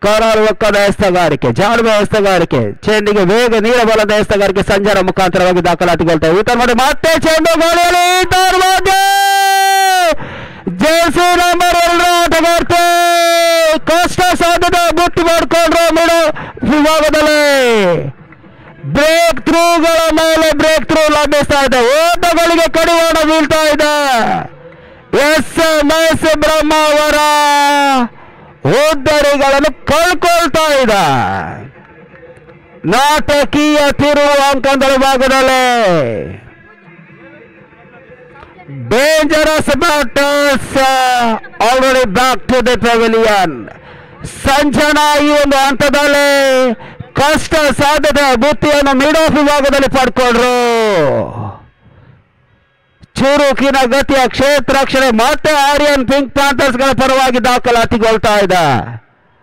ಕರಾರು ಒಕ್ಕದ ಎಸ್ತಗಾರಿಕೆ ಜಾಡುವ ಎಸ್ತಗಾರಿಕೆ ಚೆಂಡಿಗೆ ವೇಗ ನೀಡಬಲ್ಲದ ಎಸ್ತಗಾರಿಕೆ ಸಂಜಾರ ಮುಖಾಂತರವಾಗಿ ದಾಖಲಾತಿಗೊಳ್ತಾ ಉತ್ತರ ಮಾಡಿ ಮತ್ತೆ ಚೆಂಡು ಗೋಳಿಯಲ್ಲಿ ಧಾರವಾಡ ಜೆರ್ಸಿ ನಂಬರ್ ಎರಡು ಆಟಗಾರ್ತೆ ಕಷ್ಟ ಸಾಧ್ಯತೆ ಬುಟ್ಟಿ ಮಾಡಿಕೊಂಡ್ರು ಮಿಡು ವಿಭಾಗದಲ್ಲಿ ಬ್ರೇಕ್ ಥ್ರೂಗಳ ಮೇಲೆ ಬ್ರೇಕ್ ಥ್ರೂ ಲಭಿಸ್ತಾ ಇದೆ ಓಟಗಳಿಗೆ ಕಡಿವಾಣ ಬೀಳ್ತಾ ಇದೆ ಎಸ್ ಎಂ ಎಸ್ ಬ್ರಹ್ಮ ಅವರ ಉದ್ದರಿಗಳನ್ನು ಕಳ್ಕೊಳ್ತಾ ಇದೆ ನಾಟಕೀಯ ತಿರುವು ಅಂಕಂದಳ ಭಾಗದಲ್ಲಿ dangerous batters already back to the pavilion Sanjana ಈ ಒಂದು ಹಂತದಲ್ಲಿ ಕಷ್ಟ ಸಾಧ್ಯತೆ ಬುತ್ತಿಯನ್ನು ಮಿಡ್ ಆಫ್ ವಿಭಾಗದಲ್ಲಿ ಪಡ್ಕೊಂಡ್ರು ಚುರುಕಿನ ಗತಿಯ ಕ್ಷೇತ್ರ ರಕ್ಷಣೆ ಮತ್ತೆ ಆರ್ಯನ್ ಪಿಂಕ್ ಪ್ಯಾಂಥರ್ಸ್ ಗಳ ಪರವಾಗಿ ದಾಖಲಾತಿಗೊಳ್ತಾ ಇದೆ